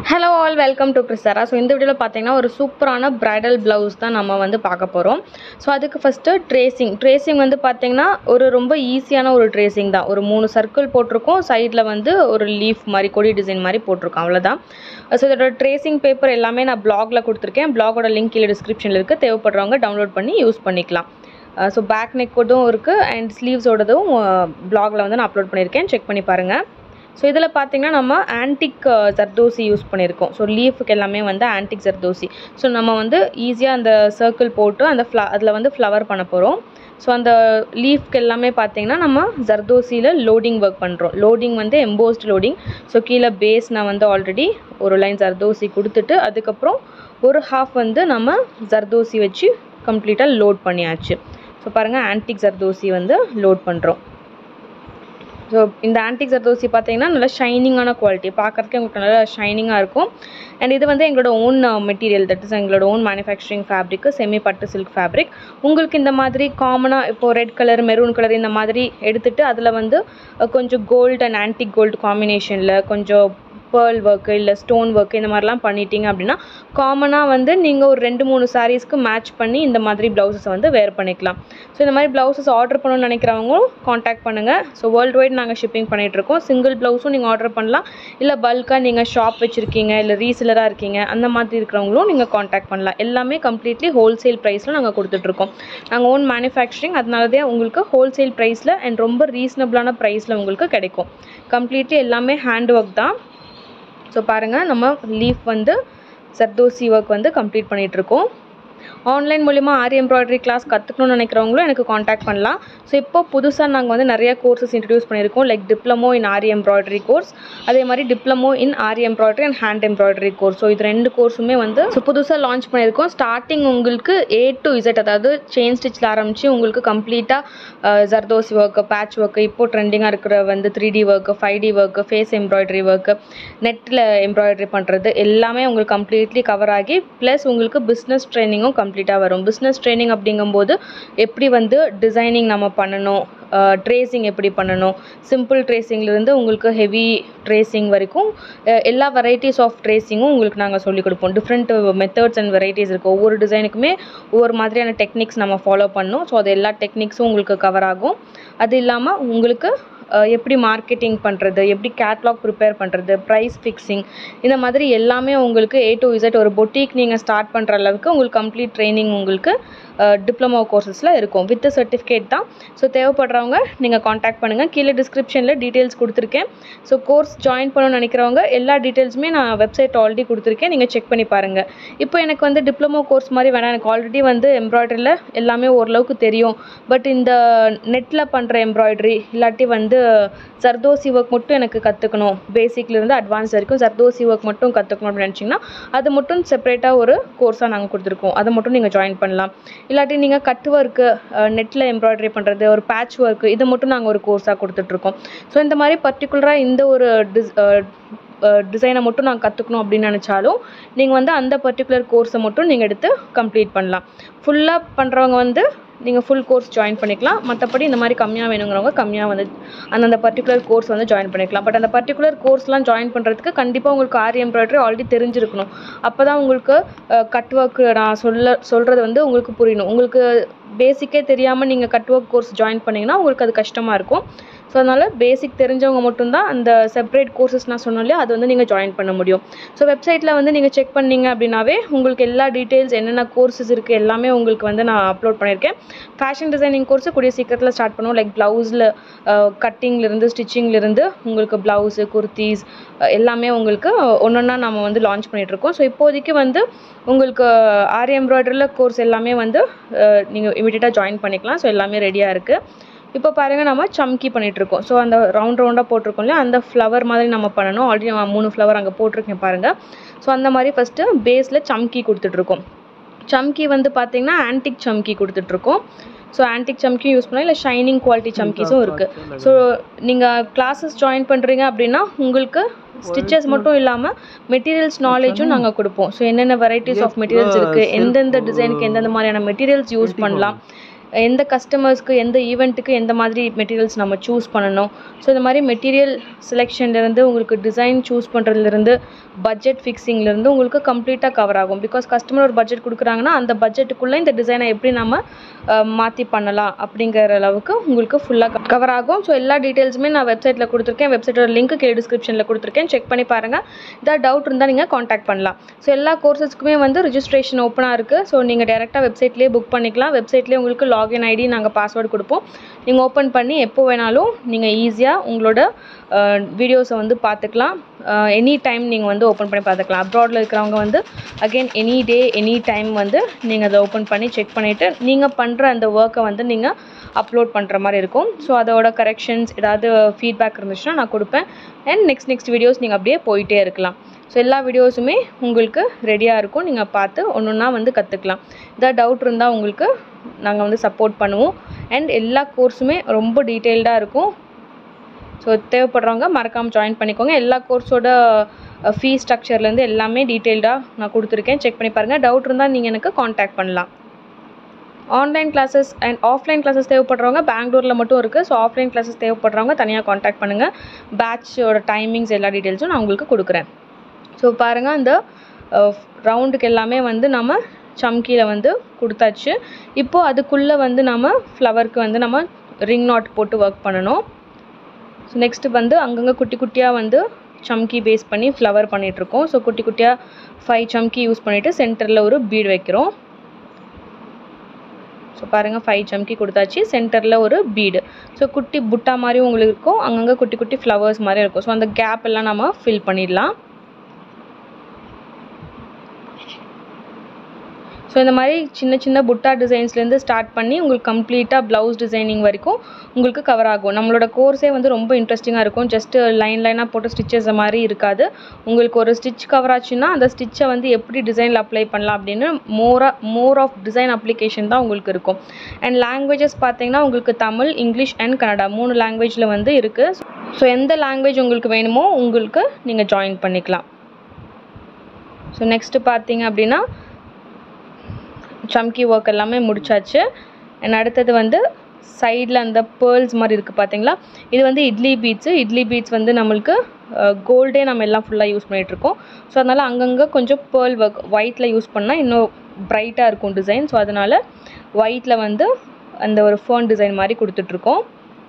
hello all welcome to பிரிசரா so இந்த வீடியோவில் பார்த்தீங்கன்னா ஒரு சூப்பரான பிரைடல் ப்ளவுஸ் தான் நம்ம வந்து பார்க்க போகிறோம் ஸோ அதுக்கு ஃபஸ்ட்டு ட்ரேசிங் ட்ரேசிங் வந்து பார்த்தீங்கன்னா ஒரு ரொம்ப ஈஸியான ஒரு ட்ரேசிங் தான் ஒரு மூணு சர்க்கிள் போட்டிருக்கோம் சைடில் வந்து ஒரு லீஃப் மாதிரி கொடி டிசைன் மாதிரி போட்டிருக்கோம் அவ்வளோதான் ஸோ இதோட ட்ரேசிங் பேப்பர் எல்லாமே நான் பிளாகில் கொடுத்துருக்கேன் பிளாகோட லிங்க் கீழே டிஸ்கிரிப்ஷனில் இருக்குது தேவைப்படுறவங்க டவுன்லோட் பண்ணி யூஸ் பண்ணிக்கலாம் ஸோ பேக் நெக்கோடும் இருக்குது அண்ட் ஸ்லீவ்ஸோடதும் பிளாகில் வந்து நான் அப்லோட் பண்ணியிருக்கேன் செக் பண்ணி பாருங்கள் ஸோ இதில் பார்த்தீங்கன்னா நம்ம ஆன்டிக் ஜர்தோசி யூஸ் பண்ணியிருக்கோம் ஸோ லீஃபுக்கு எல்லாமே வந்து ஆன்டிக் ஜர்தோசி ஸோ நம்ம வந்து ஈஸியாக அந்த சர்க்கிள் போட்டு அந்த ஃப்ள அதில் வந்து ஃப்ளவர் பண்ண போகிறோம் ஸோ அந்த லீஃப்க்கு எல்லாமே பார்த்தீங்கன்னா நம்ம ஜர்தோசியில் லோடிங் ஒர்க் பண்ணுறோம் லோடிங் வந்து எம்போஸ்ட் லோடிங் ஸோ கீழே பேஸ் நான் வந்து ஆல்ரெடி ஒரு லைன் ஜர்தோசி கொடுத்துட்டு அதுக்கப்புறம் ஒரு ஹாஃப் வந்து நம்ம ஜர்தோசி வச்சு கம்ப்ளீட்டாக லோட் பண்ணியாச்சு ஸோ பாருங்கள் ஆன்டிக் ஜர்தோசி வந்து லோட் பண்ணுறோம் ஸோ இந்த ஆன்டிக் ஜர்தோசி பார்த்தீங்கன்னா நல்லா ஷைனிங்கான குவாலிட்டி பார்க்குறதுக்கு உங்களுக்கு நல்லா ஷைனிங்காக இருக்கும் அண்ட் இது வந்து எங்களோட ஓன் மெட்டீரியல் தட் இஸ் எங்களோட ஓன் மேனுஃபேக்சரிங் ஃபேப்ரிக்கு செமி பட்டு சில்க் ஃபேப்ரிக் உங்களுக்கு இந்த மாதிரி காமனாக இப்போது ரெட் கலர் மெரூன் கலர் இந்த மாதிரி எடுத்துகிட்டு அதில் வந்து கொஞ்சம் கோல்டு அண்ட் ஆன்டிக் கோல்டு காம்பினேஷனில் கொஞ்சம் பேர்ல் ஒர்க்கு இல்லை ஸ்டோன் ஒர்க்கு இந்த மாதிரிலாம் பண்ணிட்டீங்க அப்படின்னா காமனாக வந்து நீங்கள் ஒரு ரெண்டு மூணு சாரீஸ்க்கு மேட்ச் பண்ணி இந்த மாதிரி ப்ளவுசஸ் வந்து வேர் பண்ணிக்கலாம் ஸோ இந்த மாதிரி ப்ளவுசஸ் ஆர்டர் பண்ணணும்னு நினைக்கிறவங்களும் காண்டாக்ட் பண்ணுங்கள் ஸோ வேர்ல்டு வைட் நாங்கள் ஷிப்பிங் பண்ணிகிட்ருக்கோம் சிங்கிள் ப்ளவுஸும் நீங்கள் ஆர்டர் பண்ணலாம் இல்லை பல்காக நீங்கள் ஷாப் வச்சுருக்கீங்க இல்லை ரீசெலராக இருக்கீங்க அந்த மாதிரி இருக்கிறவங்களும் நீங்கள் காண்டாக்ட் பண்ணலாம் எல்லாமே கம்ப்ளீட்லி ஹோல்சேல் ப்ரைஸில் நாங்கள் கொடுத்துட்ருக்கோம் நாங்கள் ஓன் மேனுஃபேக்சரிங் அதனால தான் உங்களுக்கு ஹோல்சேல் ப்ரைஸில் அண்ட் ரொம்ப ரீசனபிளான ப்ரைஸில் உங்களுக்கு கிடைக்கும் கம்ப்ளீட்லி எல்லாமே ஹேண்ட் ஒர்க் தான் ஸோ பாருங்கள் நம்ம லீஃப் வந்து சர்தோசி ஒர்க் வந்து கம்ப்ளீட் பண்ணிகிட்ருக்கோம் ஆன்லைன் மூலிமா ஆரி எம்ப்ராய்டரி கிளாஸ் கற்றுக்கணும்னு நினைக்கிறவங்களும் எனக்கு காண்டாக்ட் பண்ணலாம் ஸோ இப்போ புதுசாக நாங்கள் வந்து நிறைய கோர்சஸ் இன்ட்ரடியூஸ் பண்ணியிருக்கோம் like diploma in aari embroidery course அதே மாதிரி diploma in aari embroidery and hand embroidery course so இது ரெண்டு கோர்ஸுமே வந்து ஸோ புதுசாக லான்ச் பண்ணியிருக்கோம் ஸ்டார்டிங் உங்களுக்கு ஏ டு இசட் அதாவது செயின் ஸ்டிச்சில் ஆரம்பித்து உங்களுக்கு கம்ப்ளீட்டாக ஜர்தோசி ஒர்க்கு பேட்ச் ஒர்க்கு இப்போ ட்ரெண்டிங்காக இருக்கிற வந்து three D work five D work face embroidery work நெட்டில் எம்ப்ராய்டரி பண்ணுறது எல்லாமே உங்களுக்கு கம்ப்ளீட்லி கவர் ஆகி ப்ளஸ் உங்களுக்கு பிஸ்னஸ் ட்ரைனிங்கும் கம்ப்ளீட்டாக வரும் பிஸ்னஸ் ட்ரைனிங் அப்படிங்கும்போது எப்படி வந்து டிசைனிங் நம்ம பண்ணணும் ட்ரேசிங் எப்படி பண்ணணும் சிம்பிள் ட்ரேசிங்லேருந்து உங்களுக்கு ஹெவி ட்ரேசிங் வரைக்கும் எல்லா வெரைட்டிஸ் ஆஃப் ட்ரேசிங்கும் உங்களுக்கு நாங்கள் சொல்லிக் கொடுப்போம் டிஃப்ரெண்ட் மெத்தட்ஸ் அண்ட் வெரைட்டிஸ் இருக்குது ஒவ்வொரு டிசைனுக்குமே ஒவ்வொரு மாதிரியான டெக்னிக்ஸ் நம்ம ஃபாலோ பண்ணணும் ஸோ அது எல்லா டெக்னிக்ஸும் உங்களுக்கு கவர் ஆகும் அது இல்லாமல் உங்களுக்கு எப்படி மார்க்கெட்டிங் பண்ணுறது எப்படி கேட்லாக் ப்ரிப்பேர் பண்ணுறது ப்ரைஸ் ஃபிக்ஸிங் இந்த மாதிரி எல்லாமே உங்களுக்கு ஏ டு இசட் ஒரு பொட்டிக் நீங்கள் ஸ்டார்ட் பண்ணுற அளவுக்கு உங்களுக்கு கம்ப்ளீட் ட்ரைனிங் உங்களுக்கு டிப்ளமோ கோர்சஸில் இருக்கும் வித் சர்டிஃபிகேட் தான் ஸோ தேவைப்படுறவங்க நீங்கள் காண்டாக்ட் பண்ணுங்கள் கீழே டிஸ்கிரிப்ஷனில் டீட்டெயில்ஸ் கொடுத்துருக்கேன் ஸோ கோர்ஸ் ஜாயின் பண்ணணும்னு நினைக்கிறவங்க எல்லா டீட்டெயில்ஸுமே நான் வெப்சைட் ஆல்ரெடி கொடுத்துருக்கேன் நீங்கள் செக் பண்ணி பாருங்கள் இப்போ எனக்கு வந்து டிப்ளமோ கோர்ஸ் மாதிரி வேணாம் எனக்கு ஆல்ரெடி வந்து எம்ப்ராய்டரியில் எல்லாமே ஓரளவுக்கு தெரியும் பட் இந்த நெட்டில் பண்ணுற எம்ப்ராய்டரி இல்லாட்டி வந்து ஜர்தோசி ஒர்க் மட்டும் எனக்கு கற்றுக்கணும் பேசிக்லேருந்து அட்வான்ஸ் வரைக்கும் ஜர்தோசி ஒர்க் மட்டும் கற்றுக்கணும் அப்படின்னு நினச்சிங்கன்னா அது மட்டும் செப்பரேட்டாக ஒரு கோர்ஸாக நாங்கள் கொடுத்துருக்கோம் அதை மட்டும் நீங்கள் ஜாயின் பண்ணலாம் இல்லாட்டி நீங்கள் கட் ஒர்க்கு நெட்டில் எம்ப்ராய்டரி பண்ணுறது ஒரு பேட்ச் ஒர்க்கு இதை மட்டும் நாங்கள் ஒரு கோர்ஸாக கொடுத்துட்ருக்கோம் ஸோ இந்த மாதிரி பர்டிகுலராக இந்த ஒரு டிஸ் டிசைனை மட்டும் நான் கற்றுக்கணும் அப்படின்னு நினச்சாலும் நீங்கள் வந்து அந்த பர்டிகுலர் கோர்ஸை மட்டும் நீங்கள் எடுத்து கம்ப்ளீட் பண்ணலாம் ஃபுல்லாக பண்ணுறவங்க வந்து நீங்கள் ஃபுல் கோர்ஸ் ஜாயின் பண்ணிக்கலாம் மற்றபடி இந்த மாதிரி கம்மியாக வேணுங்கிறவங்க கம்மியாக வந்து அந்தந்த பர்டிகுலர் கோர்ஸ் வந்து ஜாயின் பண்ணிக்கலாம் பட் அந்த பர்டிகுலர் கோர்ஸ்லாம் ஜாயின் பண்ணுறதுக்கு கண்டிப்பாக உங்களுக்கு ஆரி எம்ப்ராய்டரி ஆல்ரெடி தெரிஞ்சிருக்கணும் அப்போ தான் உங்களுக்கு கட் ஒர்க் நான் சொல்ல சொல்கிறது வந்து உங்களுக்கு புரியணும் உங்களுக்கு பேசிக்கே தெரியாமல் நீங்கள் கட் ஒர்க் கோர்ஸ் ஜாயின் பண்ணிங்கன்னா உங்களுக்கு அது கஷ்டமாக இருக்கும் ஸோ அதனால் பேசிக் தெரிஞ்சவங்க மட்டும்தான் அந்த செப்பரேட் கோர்சஸ் நான் சொன்னோம் இல்லையா அது வந்து நீங்கள் ஜாயின் பண்ண முடியும் ஸோ வெப்சைட்டில் வந்து நீங்கள் செக் பண்ணீங்க அப்படின்னாவே உங்களுக்கு எல்லா டீட்டெயில்ஸ் என்னென்ன கோர்சஸ் இருக்குது எல்லாமே உங்களுக்கு வந்து நான் அப்லோட் பண்ணியிருக்கேன் ஃபேஷன் டிசைனிங் கோர்ஸு கூடிய சீக்கிரத்தில் ஸ்டார்ட் பண்ணுவோம் லைக் ப்ளவுஸில் கட்டிங்லேருந்து ஸ்டிச்சிங்லேருந்து உங்களுக்கு ப்ளவுஸு குர்த்திஸ் எல்லாமே உங்களுக்கு ஒன்று ஒன்றா நம்ம வந்து லான்ச் பண்ணிகிட்ருக்கோம் ஸோ இப்போதைக்கு வந்து உங்களுக்கு ஆரி எம்ப்ராய்டரியில் கோர்ஸ் எல்லாமே வந்து நீங்கள் இமீடியட்டாக ஜாயின் பண்ணிக்கலாம் ஸோ எல்லாமே ரெடியாக இருக்குது இப்போ பாருங்கள் நம்ம சம்கி பண்ணிகிட்ருக்கோம் ஸோ அந்த ரவுண்ட் ரவுண்டாக போட்டிருக்கோம் இல்லையா அந்த ஃப்ளவர் மாதிரி நம்ம பண்ணணும் ஆல்ரெடி நான் மூணு ஃப்ளவர் அங்கே போட்டிருக்கேன் பாருங்கள் ஸோ அந்த மாதிரி ஃபஸ்ட்டு பேஸில் சம்கி கொடுத்துட்ருக்கோம் சம்கி வந்து பார்த்திங்கன்னா ஆன்டிக் சம்கி கொடுத்துட்ருக்கோம் ஸோ ஆன்டிக் சம்கியும் யூஸ் பண்ணலாம் இல்லை ஷைனிங் குவாலிட்டி சம்கிஸும் இருக்குது ஸோ நீங்கள் கிளாஸஸ் ஜாயின் பண்ணுறீங்க அப்படின்னா உங்களுக்கு ஸ்டிச்சஸ் மட்டும் இல்லாமல் மெட்டீரியல்ஸ் நாலேஜும் நாங்கள் கொடுப்போம் ஸோ என்னென்ன வெரைட்டிஸ் ஆஃப் மெட்டீரியல்ஸ் இருக்குது எந்தெந்த டிசைனுக்கு எந்தெந்த மாதிரியான மெட்டீரியல்ஸ் யூஸ் பண்ணலாம் எந்த கஸ்டமர்ஸ்க்கு எந்த ஈவெண்ட்டுக்கு எந்த மாதிரி மெட்டீரியல்ஸ் நம்ம சூஸ் பண்ணணும் ஸோ இந்த மாதிரி மெட்டீரியல் செலெக்ஷன்லேருந்து உங்களுக்கு டிசைன் சூஸ் பண்ணுறதுலேருந்து பட்ஜெட் ஃபிக்ஸிங்லேருந்து உங்களுக்கு கம்ப்ளீட்டாக கவர் ஆகும் பிகாஸ் கஸ்டமர் ஒரு பட்ஜெட் கொடுக்குறாங்கன்னா அந்த பட்ஜெட்டுக்குள்ளே இந்த டிசைனை எப்படி நம்ம மாற்றி பண்ணலாம் அப்படிங்கிற அளவுக்கு உங்களுக்கு ஃபுல்லாக கவர் ஆகும் ஸோ எல்லா டீட்டெயில்ஸுமே நான் வெப்சைட்டில் கொடுத்துருக்கேன் வெப்சைட்டோட லிங்க் கே டிஸ்கிரிப்ஷனில் கொடுத்துருக்கேன் செக் பண்ணி பாருங்கள் ஏதாவது டவுட் இருந்தால் நீங்கள் காண்டாக்ட் பண்ணலாம் ஸோ எல்லா கோர்சஸ்க்குமே வந்து ரிஜிஸ்ட்ரேஷன் ஓப்பனாக இருக்குது ஸோ நீங்கள் டேரெக்டாக வெப்சைட்லேயே புக் பண்ணிக்கலாம் வெப்சைட்லேயே உங்களுக்கு லாகின் ஐடி நாங்கள் பாஸ்வேர்டு கொடுப்போம் நீங்கள் ஓப்பன் பண்ணி எப்போ வேணாலும் நீங்கள் ஈஸியாக உங்களோட வீடியோஸை வந்து பார்த்துக்கலாம் எனி டைம் நீங்கள் வந்து ஓப்பன் பண்ணி பார்த்துக்கலாம் அப்ராடில் இருக்கிறவங்க வந்து again any day any time வந்து நீங்கள் அதை ஓப்பன் பண்ணி செக் பண்ணிவிட்டு நீங்கள் பண்ணுற அந்த ஒர்க்கை வந்து நீங்கள் அப்லோட் பண்ணுற மாதிரி இருக்கும் ஸோ அதோட கரெக்ஷன்ஸ் ஏதாவது ஃபீட்பேக் இருந்துச்சுன்னா நான் கொடுப்பேன் அண்ட் நெக்ஸ்ட் நெக்ஸ்ட் வீடியோஸ் நீங்கள் அப்படியே போயிட்டே இருக்கலாம் ஸோ எல்லா வீடியோஸுமே உங்களுக்கு ரெடியாக இருக்கும் நீங்கள் பார்த்து ஒன்று ஒன்றா வந்து கற்றுக்கலாம் ஏதாவது டவுட் இருந்தால் உங்களுக்கு நாங்கள் வந்து சப்போர்ட் பண்ணுவோம் அண்ட் எல்லா கோர்ஸுமே ரொம்ப டீட்டெயில்டாக இருக்கும் ஸோ தேவைப்படுறவங்க மறக்காமல் ஜாயின் பண்ணிக்கோங்க எல்லா கோர்ஸோட ஃபீஸ் ஸ்ட்ரக்சர்லேருந்து எல்லாமே டீட்டெயில்டாக நான் கொடுத்துருக்கேன் செக் பண்ணி பாருங்கள் டவுட் இருந்தால் நீங்கள் எனக்கு காண்டாக்ட் பண்ணலாம் online classes and offline classes தேவைப்படுறவங்க பெங்களூரில் மட்டும் இருக்குது ஸோ ஆஃப்லைன் கிளாஸஸ் தேவைப்படுறவங்க தனியாக காண்டாக்ட் பண்ணுங்கள் பேட்சோட டைமிங்ஸ் எல்லா டீட்டெயில்ஸும் நான் உங்களுக்கு கொடுக்குறேன் ஸோ பாருங்கள் அந்த ரவுண்டுக்கு எல்லாமே வந்து நம்ம சம்கியில் வந்து கொடுத்தாச்சு இப்போது அதுக்குள்ளே வந்து நம்ம ஃப்ளவருக்கு வந்து நம்ம ரிங் நாட் போட்டு ஒர்க் பண்ணணும் ஸோ நெக்ஸ்ட்டு வந்து அங்கங்கே குட்டி குட்டியாக வந்து சம்கி பேஸ் பண்ணி ஃப்ளவர் பண்ணிகிட்ருக்கோம் ஸோ குட்டி குட்டியாக ஃபைவ் சம்கி யூஸ் பண்ணிவிட்டு சென்டரில் ஒரு பீட் வைக்கிறோம் ஸோ பாருங்கள் ஃபைவ் சம்கி கொடுத்தாச்சு சென்டரில் ஒரு பீடு ஸோ குட்டி புட்டா மாதிரி உங்களுக்கு இருக்கும் அங்கங்கே குட்டி குட்டி ஃப்ளவர்ஸ் மாதிரி இருக்கும் ஸோ அந்த கேப் எல்லாம் நம்ம ஃபில் பண்ணிடலாம் ஸோ இந்த மாதிரி சின்ன சின்ன புட்டா டிசைன்ஸ்லேருந்து ஸ்டார்ட் பண்ணி உங்களுக்கு கம்ப்ளீட்டாக ப்ளவுஸ் டிசைனிங் வரைக்கும் உங்களுக்கு கவர் ஆகும் நம்மளோட கோர்ஸே வந்து ரொம்ப இன்ட்ரெஸ்டிங்காக இருக்கும் ஜஸ்ட்டு லைன் லைனாக போட்டு ஸ்டிச்சஸ் மாதிரி இருக்காது உங்களுக்கு ஒரு ஸ்டிச் கவர் ஆச்சுன்னா அந்த ஸ்டிச்சை வந்து எப்படி டிசைனில் அப்ளை பண்ணலாம் அப்படின்னு மோராக மோர் ஆஃப் டிசைன் அப்ளிகேஷன் தான் உங்களுக்கு இருக்கும் அண்ட் லாங்குவேஜஸ் பார்த்தீங்கன்னா உங்களுக்கு தமிழ் இங்கிலீஷ் அண்ட் கன்னடா மூணு லாங்குவேஜில் வந்து இருக்குது ஸோ எந்த லாங்குவேஜ் உங்களுக்கு வேணுமோ உங்களுக்கு நீங்கள் ஜாயின் பண்ணிக்கலாம் ஸோ நெக்ஸ்ட்டு பார்த்தீங்க அப்படின்னா சம்கி ஒர்க் எல்லாமே முடிச்சாச்சு அண்ட் அடுத்தது வந்து சைடில் அந்த பேர்ல்ஸ் மாதிரி இருக்குது பார்த்தீங்களா இது வந்து இட்லி பீட்ஸு இட்லி பீட்ஸ் வந்து நம்மளுக்கு கோல்டே நம்ம எல்லாம் ஃபுல்லாக யூஸ் பண்ணிகிட்ருக்கோம் ஸோ அதனால் அங்கங்கே கொஞ்சம் பேர்ல் ஒர்க் ஒயிட்டில் யூஸ் பண்ணால் இன்னும் ப்ரைட்டாக இருக்கும் டிசைன் ஸோ அதனால் ஒயிட்டில் வந்து அந்த ஒரு ஃபோன் டிசைன் மாதிரி கொடுத்துட்ருக்கோம்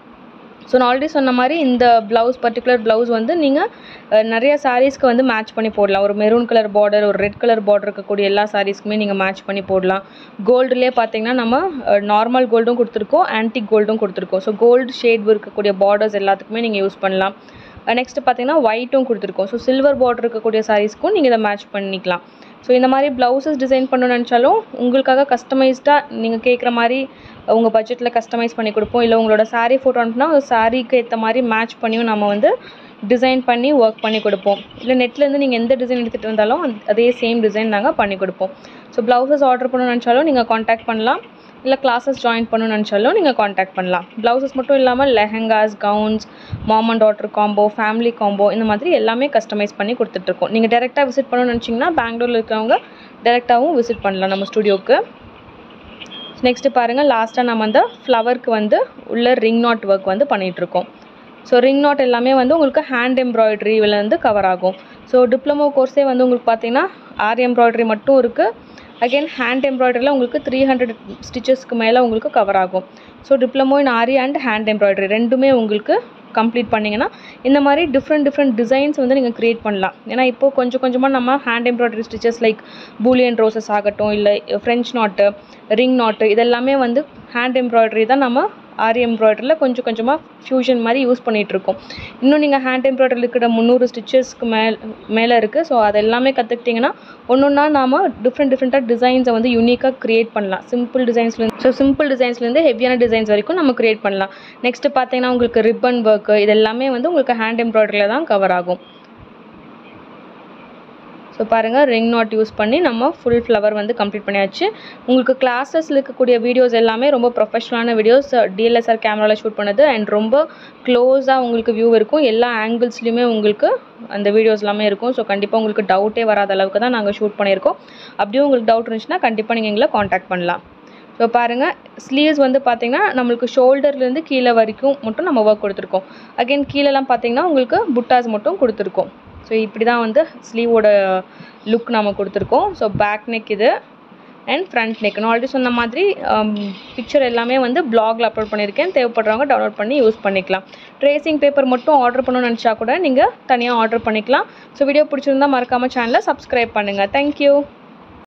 ஸோ நான் ஆல்ரெடி சொன்ன மாதிரி இந்த ப்ளவுஸ் பர்டிகுலர் ப்ளவுஸ் வந்து நீங்கள் நிறைய சாரீஸ்க்கு வந்து மேட்ச் பண்ணி போடலாம் ஒரு மெரூன் கலர் பார்டர் ஒரு ரெட் கலர் பார்டர் இருக்கக்கூடிய எல்லா சாரீஸ்க்குமே நீங்கள் மேட்ச் பண்ணி போடலாம் கோல்டுலேயே பார்த்தீங்கன்னா நம்ம நார்மல் கோல்டும் கொடுத்துருக்கோம் ஆன்டிக் கோல்டும் கொடுத்துருக்கோம் ஸோ கோல்டு ஷேட் இருக்கக்கூடிய பார்டர்ஸ் எல்லாத்துக்குமே நீங்கள் யூஸ் பண்ணலாம் நெக்ஸ்ட்டு பார்த்தீங்கன்னா ஒயிட்டும் கொடுத்துருக்கோம் ஸோ சில்வர் பார்டர் இருக்கக்கூடிய சாரீஸ்க்கும் நீங்கள் இதை மேட்ச் பண்ணிக்கலாம் ஸோ இந்த மாதிரி ப்ளவுசஸ் டிசைன் பண்ணணும்னு நினச்சாலும் உங்களுக்காக கஸ்டமைஸ்டாக நீங்கள் கேட்குற மாதிரி உங்கள் பட்ஜெட்டில் கஸ்டமைஸ் பண்ணி கொடுப்போம் இல்லை உங்களோட saree ஃபோட்டோ அனுப்புனா அந்த சாரீக்கு ஏற்ற மாதிரி மேட்ச் பண்ணியும் நம்ம வந்து டிசைன் பண்ணி ஒர்க் பண்ணி கொடுப்போம் இல்லை நெட்லேருந்து நீங்கள் எந்த டிசைன் எடுத்துகிட்டு வந்தாலும் அந்த அதே சேம் டிசைன் நாங்கள் பண்ணி கொடுப்போம் ஸோ ப்ளவுசஸ் ஆர்டர் பண்ணணும்னு நினச்சாலும் நீங்கள் காண்டாக்ட் பண்ணலாம் இல்லை கிளாஸஸ் ஜாயின் பண்ணணும்னு நினச்சாலும் நீங்கள் காண்டாக்ட் பண்ணலாம் ப்ளவுசஸ் மட்டும் இல்லாமல் lehengas gowns mom and daughter combo family combo இந்த மாதிரி எல்லாமே கஸ்டமைஸ் பண்ணி கொடுத்துட்ருக்கோம் நீங்கள் டேரெக்டாக விசிட் பண்ணணும்னு நினச்சிங்கன்னா பெங்களூரில் இருக்கிறவங்க டேரெக்டாகவும் விசிட் பண்ணலாம் நம்ம ஸ்டுடியோக்கு நெக்ஸ்ட்டு பாருங்கள் லாஸ்ட்டாக நம்ம அந்த ஃப்ளவருக்கு வந்து உள்ள ரிங் நாட் ஒர்க் வந்து பண்ணிகிட்ருக்கோம் ஸோ ரிங் நாட் எல்லாமே வந்து உங்களுக்கு ஹேண்ட் எம்ப்ராய்டரி இதில் வந்து கவர் ஆகும் ஸோ டிப்ளமோ கோர்ஸே வந்து உங்களுக்கு பார்த்தீங்கன்னா ஆரி எம்ப்ராய்டரி மட்டும் இருக்குது அகைன் ஹேண்ட் எம்ப்ராய்டரியில் உங்களுக்கு த்ரீ ஹண்ட்ரட் ஸ்டிச்சஸ்க்கு மேலே உங்களுக்கு கவர் ஆகும் so diploma in aari and hand embroidery ரெண்டுமே உங்களுக்கு கம்ப்ளீட் பண்ணிங்கன்னா இந்த மாதிரி டிஃப்ரெண்ட் டிஃப்ரெண்ட் டிசைன்ஸ் வந்து நீங்கள் க்ரியேட் பண்ணலாம் ஏன்னா இப்போ கொஞ்சம் கொஞ்சமாக நம்ம hand embroidery stitches like bullion roses ஆகட்டும் இல்லை ஃப்ரெஞ்ச் நாட்டு ரிங் நாட்டு இதெல்லாமே வந்து ஹேண்ட் எம்ப்ராய்டரி தான் நம்ம ஆரி எம்ப்ராய்டரியில் கொஞ்சம் கொஞ்சமாக ஃபியூஷன் மாதிரி யூஸ் பண்ணிகிட்ருக்கோம் இன்னும் நீங்கள் ஹேண்ட் எம்ப்ராய்டரியில் இருக்கிற முந்நூறு ஸ்டிச்சஸ்க்கு மேல் மேலே இருக்குது ஸோ அது எல்லாமே கற்றுக்கிட்டிங்கன்னா ஒன்று ஒன்றா நாம் டிஃப்ரெண்ட் டிஃப்ரெண்ட்டாக டிசைன்ஸை வந்து யூனிக்காக க்ரியேட் பண்ணலாம் சிம்பிள் டிசைன்ஸ்லேருந்து ஸோ சிம்பிள் டிசைன்ஸ்லேருந்து ஹெவியான டிசைன்ஸ் வரைக்கும் நம்ம க்ரியேட் பண்ணலாம் நெக்ஸ்ட்டு பார்த்தீங்கன்னா உங்களுக்கு ரிப்பன் ஒர்க்கு இது எல்லாமே வந்து உங்களுக்கு ஹேண்ட் எம்ப்ராய்டரியில் தான் கவர் ஆகும் ஸோ பாருங்கள் ரிங் நாட் யூஸ் பண்ணி நம்ம ஃபுல் ஃப்ளவர் வந்து கம்ப்ளீட் பண்ணியாச்சு உங்களுக்கு கிளாஸஸில் இருக்கக்கூடிய வீடியோஸ் எல்லாமே ரொம்ப ப்ரொஃபஷனலான வீடியோஸ் டிஎல்எஸ்ஆர் கேமராவில் ஷூட் பண்ணது அண்ட் ரொம்ப க்ளோஸாக உங்களுக்கு வியூ இருக்கும் எல்லா ஆங்கிள்ஸ்லையுமே உங்களுக்கு அந்த வீடியோஸ் எல்லாமே இருக்கும் ஸோ கண்டிப்பாக உங்களுக்கு டவுட்டே வராத அளவுக்கு தான் நாங்கள் ஷூட் பண்ணியிருக்கோம் அப்படியும் உங்களுக்கு டவுட் இருந்துச்சுன்னா கண்டிப்பாக நீங்கள் எங்களை காண்டாக்ட் பண்ணலாம் ஸோ பாருங்கள் ஸ்லீவ்ஸ் வந்து பார்த்திங்கன்னா நம்மளுக்கு ஷோல்டர்லேருந்து கீழே வரைக்கும் மட்டும் நம்ம ஒர்க் கொடுத்துருக்கோம் அகைன் கீழெல்லாம் பார்த்திங்கன்னா உங்களுக்கு புட்டாஸ் மட்டும் கொடுத்துருக்கோம் ஸோ இப்படி தான் வந்து ஸ்லீவோட லுக் நம்ம கொடுத்துருக்கோம் ஸோ பேக் நெக் இது அண்ட் ஃப்ரண்ட் நெக் நான் ஆல்ரெடி சொன்ன மாதிரி பிக்சர் எல்லாமே வந்து பிளாகில் அப்லோட் பண்ணியிருக்கேன் தேவைப்படுறவங்க டவுன்லோட் பண்ணி யூஸ் பண்ணிக்கலாம் ட்ரேசிங் பேப்பர் மட்டும் ஆர்டர் பண்ணணும்னு நினச்சா கூட நீங்கள் தனியாக ஆர்டர் பண்ணிக்கலாம் ஸோ வீடியோ பிடிச்சிருந்தா மறக்காமல் சேனலை சப்ஸ்கிரைப் பண்ணுங்கள் தேங்க்யூ